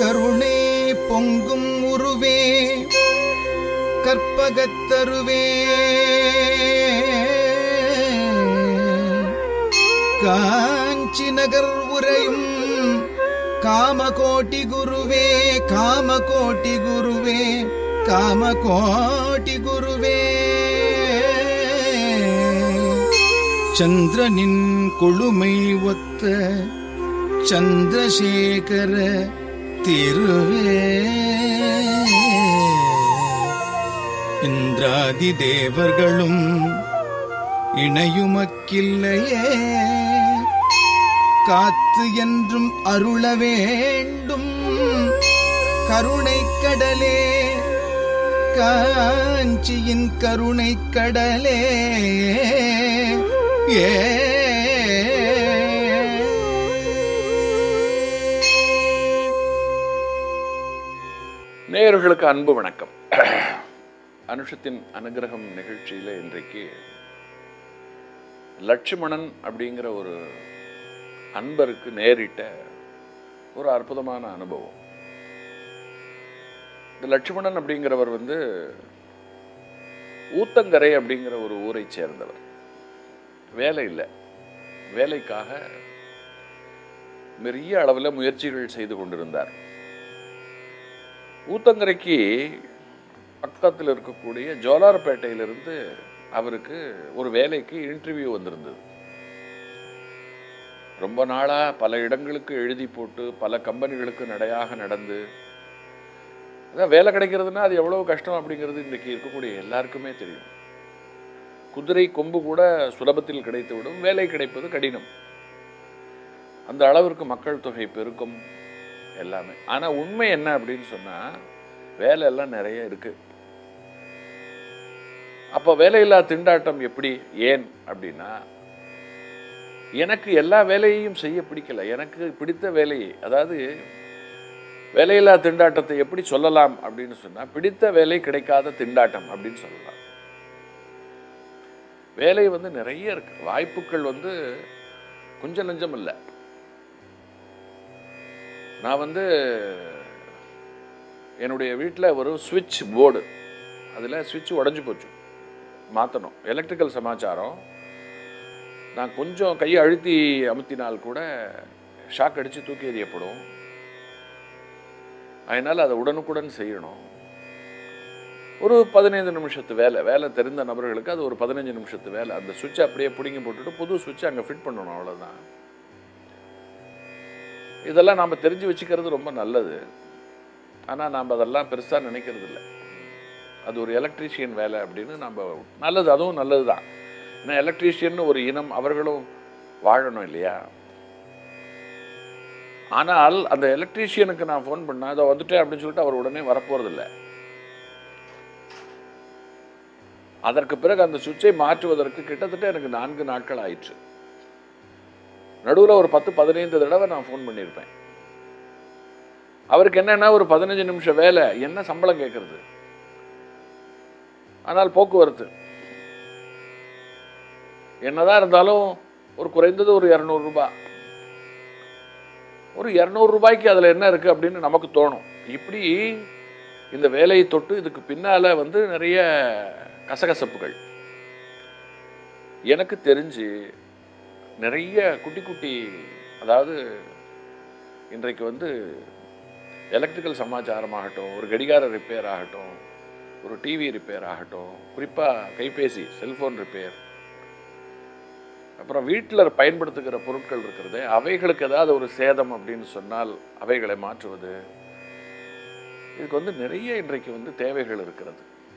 கருணே பொங்கும் உருவே கற்பகத்தருவே காஞ்சி நகர் உரையும் காமகோட்டி குருவே காமகோட்டி குருவே காமகோட்டி குருவே சந்திரனின் கொழுமை ஒத்த சந்திரசேகர திருவே இந்திராதி தேவர்களும் இணையுமக்கில்லையே காத்து என்றும் அருள வேண்டும் கருணை கடலே காஞ்சியின் கருணை கடலே ஏ நேயர்களுக்கு அன்பு வணக்கம் அனுஷத்தின் அனுகிரகம் நிகழ்ச்சியில் இன்றைக்கு லட்சுமணன் அப்படிங்கிற ஒரு அன்பருக்கு நேரிட்ட ஒரு அற்புதமான அனுபவம் இந்த லட்சுமணன் அப்படிங்கிறவர் வந்து ஊத்தங்கரை அப்படிங்கிற ஒரு ஊரை சேர்ந்தவர் வேலை இல்லை வேலைக்காக பெரிய அளவில் முயற்சிகள் செய்து கொண்டிருந்தார் ஊத்தங்கரைக்கு பக்கத்தில் இருக்கக்கூடிய ஜோலார்பேட்டையிலிருந்து அவருக்கு ஒரு வேலைக்கு இன்டர்வியூ வந்திருந்தது ரொம்ப நாளாக பல இடங்களுக்கு எழுதி போட்டு பல கம்பெனிகளுக்கு நடையாக நடந்து அதான் வேலை கிடைக்கிறதுனா அது எவ்வளோ கஷ்டம் அப்படிங்கிறது இன்றைக்கி இருக்கக்கூடிய எல்லாருக்குமே தெரியும் குதிரை கொம்பு கூட சுலபத்தில் கிடைத்துவிடும் வேலை கிடைப்பது கடினம் அந்த அளவிற்கு மக்கள் தொகை பெருக்கம் எல்லாமே ஆனால் உண்மை என்ன அப்படின்னு சொன்னால் வேலை எல்லாம் நிறைய இருக்கு அப்போ வேலையில்லா திண்டாட்டம் எப்படி ஏன் அப்படின்னா எனக்கு எல்லா வேலையையும் செய்ய பிடிக்கல எனக்கு பிடித்த வேலையை அதாவது வேலையில்லா திண்டாட்டத்தை எப்படி சொல்லலாம் அப்படின்னு சொன்னால் பிடித்த வேலை கிடைக்காத திண்டாட்டம் அப்படின்னு சொல்லலாம் வேலை வந்து நிறைய இருக்கு வாய்ப்புகள் வந்து கொஞ்சம் நஞ்சம் இல்லை நான் வந்து என்னுடைய வீட்டில் ஒரு சுவிட்ச் போர்டு அதில் சுவிட்ச் உடஞ்சி போச்சு மாற்றணும் எலக்ட்ரிக்கல் சமாச்சாரம் நான் கொஞ்சம் கையை அழுத்தி அமுத்தினால் கூட ஷாக் அடித்து தூக்கி எறியப்படும் அதனால் அதை உடனுக்குடன் செய்யணும் ஒரு பதினைந்து நிமிஷத்து வேலை வேலை தெரிந்த நபர்களுக்கு அது ஒரு பதினஞ்சு நிமிஷத்து வேலை அந்த சுவிட்சை அப்படியே பிடுங்கி போட்டுட்டு புது சுவிட்சை அங்கே ஃபிட் பண்ணணும் அவ்வளோதான் இதெல்லாம் நாம் தெரிஞ்சு வச்சுக்கிறது ரொம்ப நல்லது ஆனால் நாம் அதெல்லாம் பெருசாக நினைக்கிறது இல்லை அது ஒரு எலக்ட்ரீஷியன் வேலை அப்படின்னு நம்ம நல்லது அதுவும் நல்லது தான் ஏன்னா எலக்ட்ரீஷியன் ஒரு இனம் அவர்களும் வாழணும் இல்லையா ஆனால் அந்த எலக்ட்ரீஷியனுக்கு நான் ஃபோன் பண்ணேன் அதை வந்துட்டேன் அப்படின்னு சொல்லிட்டு அவர் உடனே வரப்போறதில்லை அதற்கு பிறகு அந்த சுவிட்சை மாற்றுவதற்கு கிட்டத்தட்ட எனக்கு நான்கு நாட்கள் ஆயிற்று நடுவில் ஒரு பத்து பதினைந்து தடவை நான் ஃபோன் பண்ணியிருப்பேன் அவருக்கு என்னன்னா ஒரு பதினஞ்சு நிமிஷம் வேலை என்ன சம்பளம் கேட்கறது ஆனால் போக்குவரத்து என்னதான் இருந்தாலும் ஒரு குறைந்தது ஒரு இரநூறு ரூபாய் ஒரு இரநூறு ரூபாய்க்கு அதில் என்ன இருக்குது அப்படின்னு நமக்கு தோணும் இப்படி இந்த வேலையை தொட்டு இதுக்கு பின்னால் வந்து நிறைய கசகசப்புகள் எனக்கு தெரிஞ்சு நிறைய குட்டி குட்டி அதாவது இன்றைக்கு வந்து எலக்ட்ரிக்கல் சமாச்சாரமாகட்டும் ஒரு கடிகார ரிப்பேர் ஆகட்டும் ஒரு டிவி ரிப்பேர் ஆகட்டும் குறிப்பாக கைபேசி செல்ஃபோன் ரிப்பேர் அப்புறம் வீட்டில் பயன்படுத்துகிற பொருட்கள் இருக்கிறது அவைகளுக்கு ஏதாவது ஒரு சேதம் அப்படின்னு சொன்னால் அவைகளை மாற்றுவது இதுக்கு வந்து நிறைய இன்றைக்கு வந்து தேவைகள் இருக்கிறது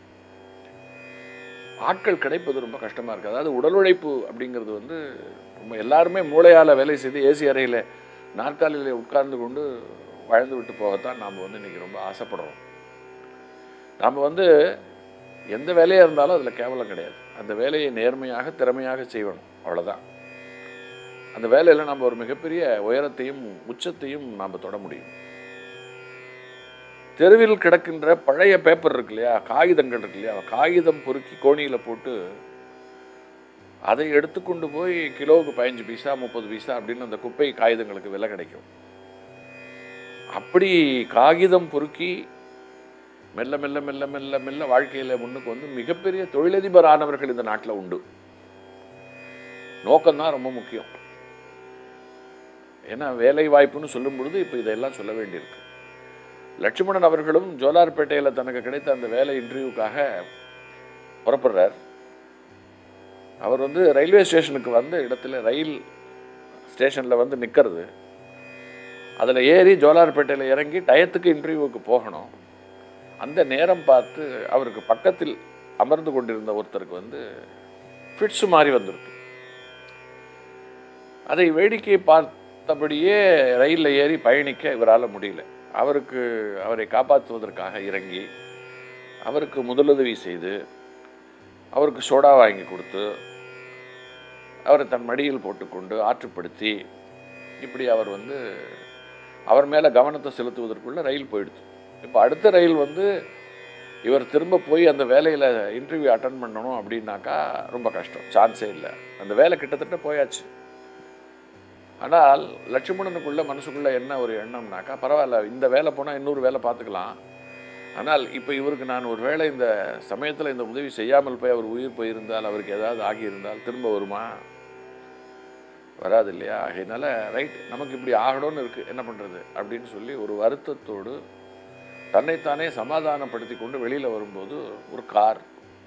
ஆட்கள் கிடைப்பது ரொம்ப கஷ்டமாக இருக்குது அதாவது உடல் உழைப்பு அப்படிங்கிறது வந்து ரொம்ப எல்லாருமே மூளையால் வேலை செய்து ஏசி அறையில் நாற்காலியில் உட்கார்ந்து கொண்டு வாழ்ந்து விட்டு போகத்தான் நாம் வந்து இன்றைக்கி ரொம்ப ஆசைப்படுறோம் நாம் வந்து எந்த வேலையாக இருந்தாலும் அதில் கேவலம் கிடையாது அந்த வேலையை நேர்மையாக திறமையாக செய்யணும் அவ்வளோதான் அந்த வேலையில் நம்ம ஒரு மிகப்பெரிய உயரத்தையும் உச்சத்தையும் நாம் தொட முடியும் தெருவில் கிடக்கின்ற பழைய பேப்பர் இருக்கு இல்லையா காகிதங்கள் இருக்கு இல்லையா காகிதம் பொறுக்கி கோணியில் போட்டு அதை எடுத்துக்கொண்டு போய் கிலோவுக்கு பதினஞ்சு பைசா முப்பது பைசா அப்படின்னு அந்த குப்பை காகிதங்களுக்கு விலை கிடைக்கும் அப்படி காகிதம் பொறுக்கி மெல்ல மெல்ல மெல்ல மெல்ல மெல்ல வாழ்க்கையில் முன்னுக்கு வந்து மிகப்பெரிய தொழிலதிபர் ஆனவர்கள் இந்த நாட்டில் உண்டு நோக்கம்தான் ரொம்ப முக்கியம் ஏன்னா வேலை வாய்ப்புன்னு சொல்லும் பொழுது இப்போ இதெல்லாம் சொல்ல வேண்டியிருக்கு லட்சுமணன் அவர்களும் ஜோலார்பேட்டையில் தனக்கு கிடைத்த அந்த வேலை இன்டர்வியூக்காக புறப்படுறார் அவர் வந்து ரயில்வே ஸ்டேஷனுக்கு வந்த இடத்துல ரயில் ஸ்டேஷனில் வந்து நிற்கிறது அதில் ஏறி ஜோலார்பேட்டையில் இறங்கி டயத்துக்கு இன்டர்வியூவுக்கு போகணும் அந்த நேரம் பார்த்து அவருக்கு பக்கத்தில் அமர்ந்து கொண்டிருந்த ஒருத்தருக்கு வந்து ஃபிட்ஸு மாதிரி வந்திருக்கு அதை வேடிக்கை பார்த்தபடியே ரயிலில் ஏறி பயணிக்க இவரால் முடியல அவருக்கு அவரை காப்பாற்றுவதற்காக இறங்கி அவருக்கு முதலுதவி செய்து அவருக்கு சோடா வாங்கி கொடுத்து அவரை தன் மடியில் போட்டுக்கொண்டு ஆற்றுப்படுத்தி இப்படி அவர் வந்து அவர் மேலே கவனத்தை செலுத்துவதற்குள்ள ரயில் போயிடுது இப்போ அடுத்த ரயில் வந்து இவர் திரும்ப போய் அந்த வேலையில் இன்டர்வியூ அட்டன் பண்ணணும் அப்படின்னாக்கா ரொம்ப கஷ்டம் சான்ஸே இல்லை அந்த வேலை கிட்டத்தட்ட போயாச்சு ஆனால் லட்சுமணனுக்குள்ள மனசுக்குள்ள என்ன ஒரு எண்ணம்னாக்கா பரவாயில்ல இந்த வேலை போனால் இன்னொரு வேலை பார்த்துக்கலாம் ஆனால் இப்போ இவருக்கு நான் ஒரு வேளை இந்த சமயத்தில் இந்த உதவி செய்யாமல் போய் அவர் உயிர் போயிருந்தால் அவருக்கு ஏதாவது ஆகியிருந்தால் திரும்ப வருமா வராது இல்லையா ஆகையினால ரைட் நமக்கு இப்படி ஆகணும்னு இருக்குது என்ன பண்ணுறது அப்படின்னு சொல்லி ஒரு வருத்தத்தோடு தன்னைத்தானே சமாதானப்படுத்தி கொண்டு வெளியில் வரும்போது ஒரு கார்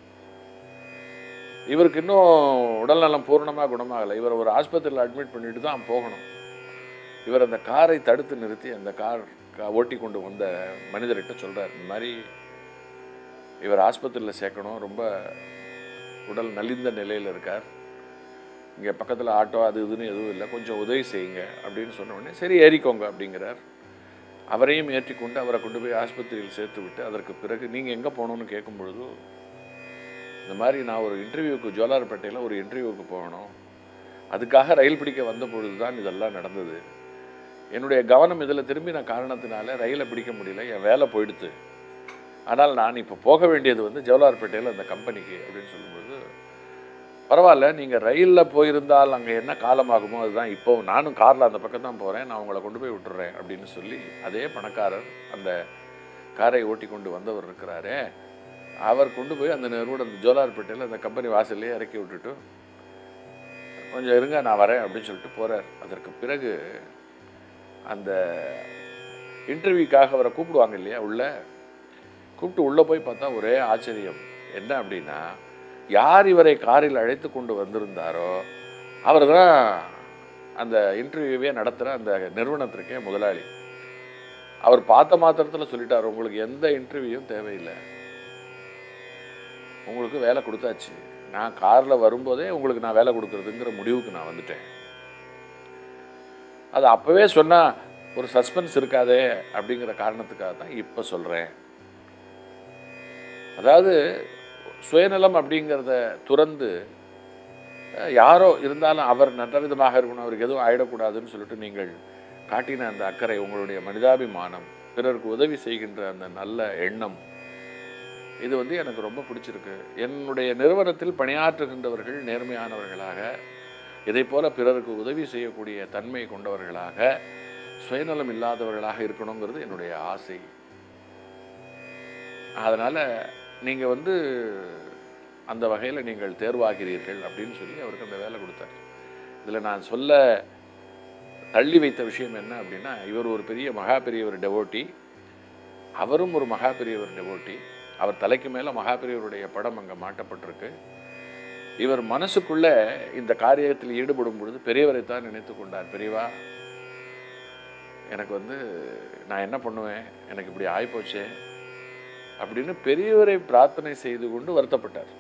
இவருக்கு இன்னும் உடல்நலம் பூர்ணமாக குணமாகலை இவர் ஒரு ஆஸ்பத்திரியில் அட்மிட் பண்ணிட்டு தான் போகணும் இவர் அந்த காரை தடுத்து நிறுத்தி அந்த கார் கா- ஓட்டி கொண்டு வந்த மனிதர்கிட்ட சொல்கிறார் இந்த மாதிரி இவர் ஆஸ்பத்திரியில் சேர்க்கணும் ரொம்ப உடல் நலிந்த நிலையில் இருக்கார் இங்கே பக்கத்தில் ஆட்டோ அது இதுன்னு எதுவும் இல்லை கொஞ்சம் உதவி செய்யுங்க அப்படின்னு சொன்ன உடனே சரி ஏறிக்கோங்க அப்படிங்கிறார் அவரையும் ஏற்றிக்கொண்டு அவரை கொண்டு போய் ஆஸ்பத்திரியில் சேர்த்து விட்டு அதற்கு பிறகு நீங்கள் எங்கே போகணும்னு கேட்கும் பொழுது இந்த மாதிரி நான் ஒரு இன்டர்வியூக்கு ஜோலார்பேட்டையில் ஒரு இன்டர்வியூக்கு போகணும் அதுக்காக ரயில் பிடிக்க வந்த பொழுது தான் இதெல்லாம் நடந்தது என்னுடைய கவனம் இதில் திரும்பி நான் காரணத்தினால ரயிலை பிடிக்க முடியல என் வேலை போயிடுத்து ஆனால் நான் இப்போ போக வேண்டியது வந்து ஜவஹர்பேட்டையில் அந்த கம்பெனிக்கு அப்படின்னு சொல்லும்பொழுது பரவாயில்ல நீங்கள் ரயிலில் போயிருந்தால் அங்கே என்ன காலமாகுமோ அதுதான் இப்போ நானும் காரில் அந்த பக்கம் தான் போகிறேன் நான் உங்களை கொண்டு போய் விட்டுறேன் அப்படின்னு சொல்லி அதே பணக்காரர் அந்த காரை ஓட்டி கொண்டு வந்தவர் இருக்கிறாரே அவர் கொண்டு போய் அந்த நிறுவனம் அந்த ஜோலார்பேட்டையில் அந்த கம்பெனி வாசல்லையே இறக்கி விட்டுட்டு கொஞ்சம் இருங்க நான் வரேன் அப்படின்னு சொல்லிட்டு போகிறார் அதற்கு பிறகு அந்த இன்டர்வியூக்காக அவரை கூப்பிடுவாங்க இல்லையா உள்ள கூப்பிட்டு உள்ளே போய் பார்த்தா ஒரே ஆச்சரியம் என்ன அப்படின்னா யார் இவரை காரில் அழைத்து கொண்டு வந்திருந்தாரோ அவர் தான் அந்த இன்டர்வியூவே நடத்துகிற அந்த நிறுவனத்திற்கே முதலாளி அவர் பார்த்த மாத்திரத்தில் சொல்லிட்டார் உங்களுக்கு எந்த இன்டர்வியூவும் தேவையில்லை உங்களுக்கு வேலை கொடுத்தாச்சு நான் காரில் வரும்போதே உங்களுக்கு நான் வேலை கொடுக்குறதுங்கிற முடிவுக்கு நான் வந்துட்டேன் அது அப்போவே சொன்னால் ஒரு சஸ்பென்ஸ் இருக்காதே அப்படிங்கிற காரணத்துக்காக தான் இப்போ சொல்கிறேன் அதாவது சுயநலம் அப்படிங்கிறத துறந்து அஹ், யாரோ இருந்தாலும் அவர் நல்ல விதமாக இருக்கணும் அவருக்கு எதுவும் ஆயிடக்கூடாதுன்னு சொல்லிட்டு நீங்கள் காட்டின அந்த அக்கறை உங்களுடைய மனிதாபிமானம் பிறருக்கு உதவி செய்கின்ற அந்த நல்ல எண்ணம் இது வந்து எனக்கு ரொம்ப பிடிச்சிருக்கு என்னுடைய நிறுவனத்தில் பணியாற்றுகின்றவர்கள் நேர்மையானவர்களாக இதை போல பிறருக்கு உதவி செய்யக்கூடிய தன்மை கொண்டவர்களாக சுயநலம் இல்லாதவர்களாக இருக்கணுங்கிறது என்னுடைய ஆசை அதனால் நீங்கள் வந்து அந்த வகையில் நீங்கள் தேர்வாகிறீர்கள் அப்படின்னு சொல்லி அவருக்கு அந்த வேலை கொடுத்தார் இதில் நான் சொல்ல தள்ளி வைத்த விஷயம் என்ன அப்படின்னா இவர் ஒரு பெரிய மகா பெரியவர் டெவோட்டி அவரும் ஒரு மகா பெரியவர் டெவோட்டி அவர் தலைக்கு மேலே மகா பெரியவருடைய படம் அங்கே மாட்டப்பட்டிருக்கு இவர் மனசுக்குள்ள இந்த காரியத்தில் ஈடுபடும் பொழுது பெரியவரை தான் நினைத்து கொண்டார் பெரியவா எனக்கு வந்து நான் என்ன பண்ணுவேன் எனக்கு இப்படி ஆயிப்போச்சே அப்படின்னு பெரியவரை பிரார்த்தனை செய்து கொண்டு வருத்தப்பட்டார்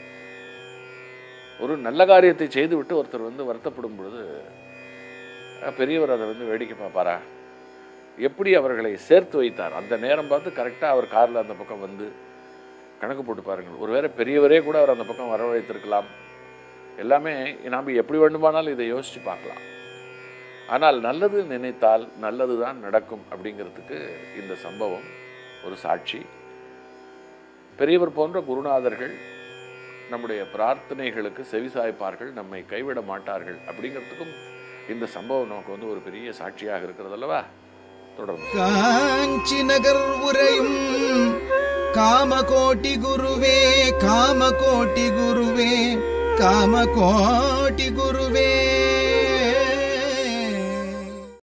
ஒரு நல்ல காரியத்தை செய்துவிட்டு ஒருத்தர் வந்து வருத்தப்படும் பொழுது அஹ், பெரியவர் அதை வந்து வேடிக்கை பார்ப்பாரா எப்படி அவர்களை சேர்த்து வைத்தார் அந்த நேரம் பார்த்து கரெக்டாக அவர் காரில் அந்த பக்கம் வந்து கணக்கு போட்டு பாருங்கள் ஒருவேளை பெரியவரே கூட அவர் அந்த பக்கம் வரவழைத்திருக்கலாம் எல்லாமே நாம் எப்படி வேண்டுமானாலும் இதை யோசித்து பார்க்கலாம் ஆனால் நல்லது நினைத்தால் நல்லது தான் நடக்கும் அப்படிங்கிறதுக்கு இந்த சம்பவம் ஒரு சாட்சி பெரியவர் போன்ற குருநாதர்கள் நம்முடைய பிரார்த்தனைகளுக்கு செவிசாய்ப்பார்கள் நம்மை கைவிட மாட்டார்கள் அப்படிங்கிறதுக்கும் இந்த சம்பவம் நமக்கு வந்து ஒரு பெரிய சாட்சியாக இருக்கிறது அல்லவா தொடர்ந்து காஞ்சி நகர் உரையும் காமகோட்டி குருவே காமகோட்டி குருவே காமகோட்டி குருவே